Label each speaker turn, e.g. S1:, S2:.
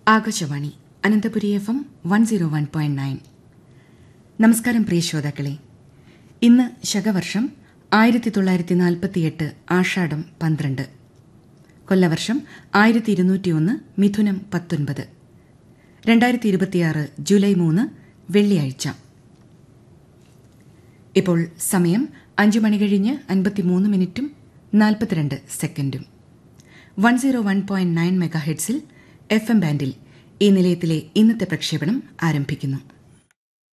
S1: Akashvani Ananthapuri F M one zero one point nine നമസ്കാരം പ്രിയ ശ്രോതാക്കളെ ഇന്ന് ശകവർഷം ആയിരത്തി തൊള്ളായിരത്തി നാൽപ്പത്തിയെട്ട് ആഷാഢം പന്ത്രണ്ട് കൊല്ലവർഷം ആയിരത്തി ഇരുന്നൂറ്റിയൊന്ന് മിഥുനം പത്തൊൻപത് രണ്ടായിരത്തി ഇരുപത്തിയാറ് ജൂലൈ മൂന്ന് വെള്ളിയാഴ്ച ഇപ്പോൾ സമയം അഞ്ചു മണി കഴിഞ്ഞ് അൻപത്തിമൂന്ന് മിനിറ്റും നാൽപ്പത്തിരണ്ട് സെക്കൻഡും one zero one point nine മെഗാഹെഡ്സിൽ എഫ് എം ബാൻഡിൽ ഈ നിലയത്തിലെ ഇന്നത്തെ പ്രക്ഷേപണം ആരംഭിക്കുന്നു